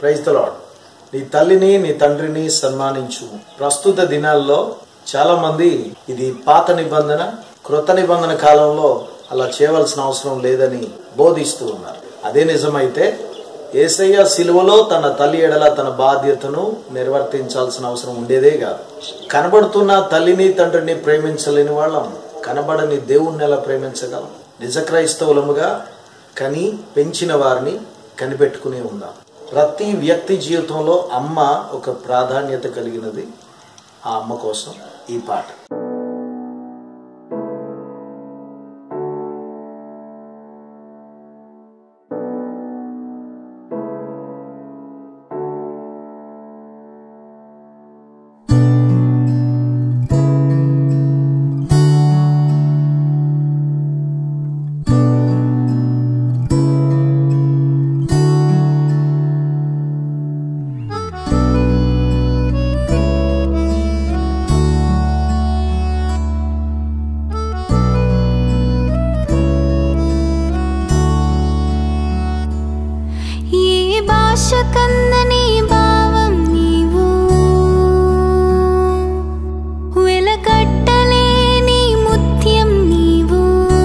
క్రైస్తలాడు నీ తల్లిని నీ తండ్రిని సన్మానించు ప్రస్తుత దినాల్లో చాలా మంది ఇది పాత నిబంధన కృత నిబంధన కాలంలో అలా చేయవలసిన అవసరం లేదని బోధిస్తూ ఉన్నారు అదే నిజమైతే ఏసయ్య సిలువలో తన తల్లి ఎడల తన బాధ్యతను నిర్వర్తించాల్సిన అవసరం ఉండేదే కాదు కనబడుతున్న తల్లిని తండ్రిని ప్రేమించలేని వాళ్ళం కనబడని దేవుణ్ణి ఎలా ప్రేమించగలం నిజ క్రైస్తవులముగా కని పెంచిన వారిని కనిపెట్టుకుని ఉందాం ప్రతి వ్యక్తి జీవితంలో అమ్మ ఒక ప్రాధాన్యత కలిగినది ఆ అమ్మ కోసం ఈ పాట ఏ భాష కందని భావం నీవు వెలకట్టలేని ముత్యం నీవు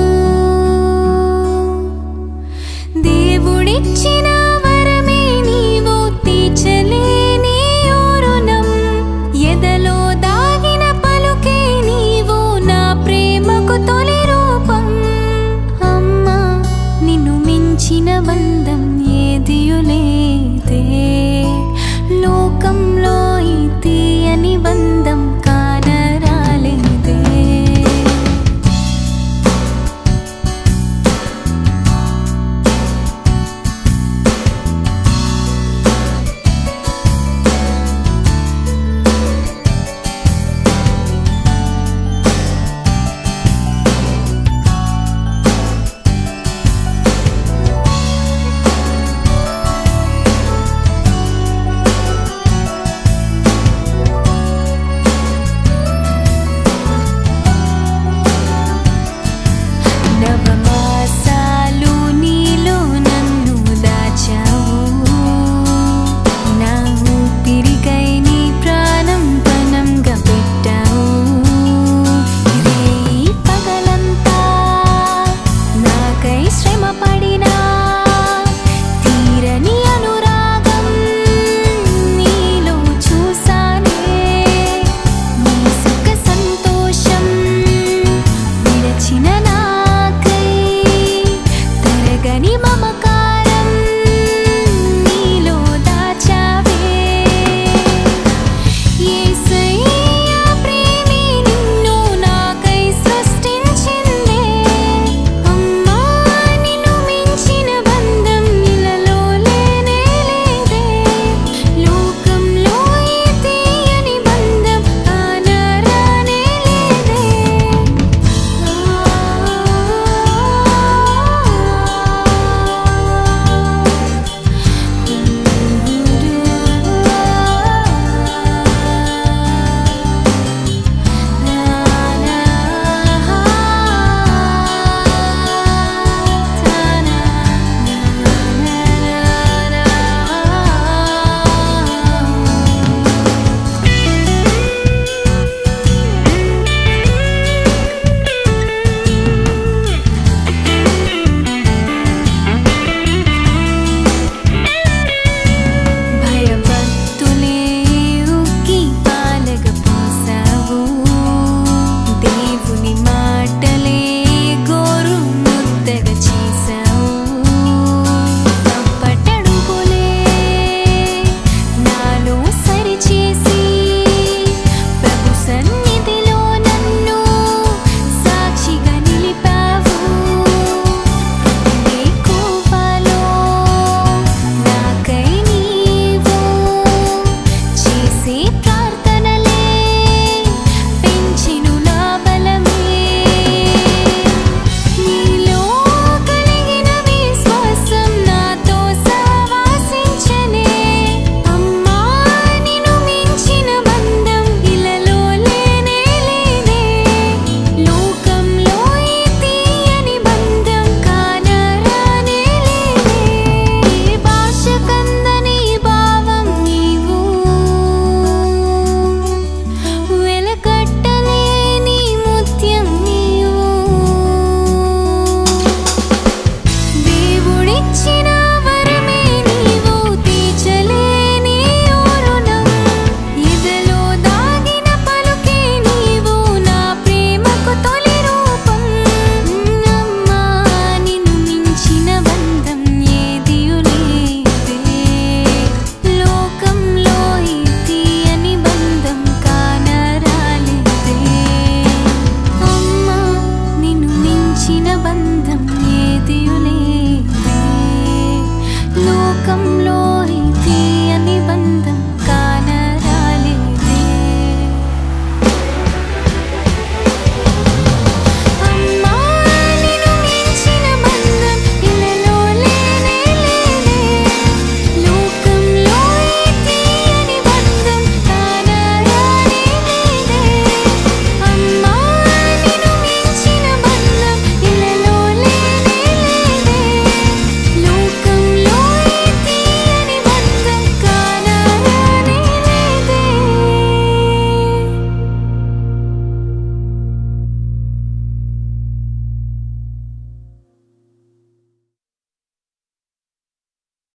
దేవుడిచ్చిన వరమే నీవు తీర్చలేని ఓరునం ఎదలో దాగిన పలుకే నీవు నా ప్రేమకు తొలి రూపం అమ్మా నిన్ను మించిన బంధం ఏదియులేదే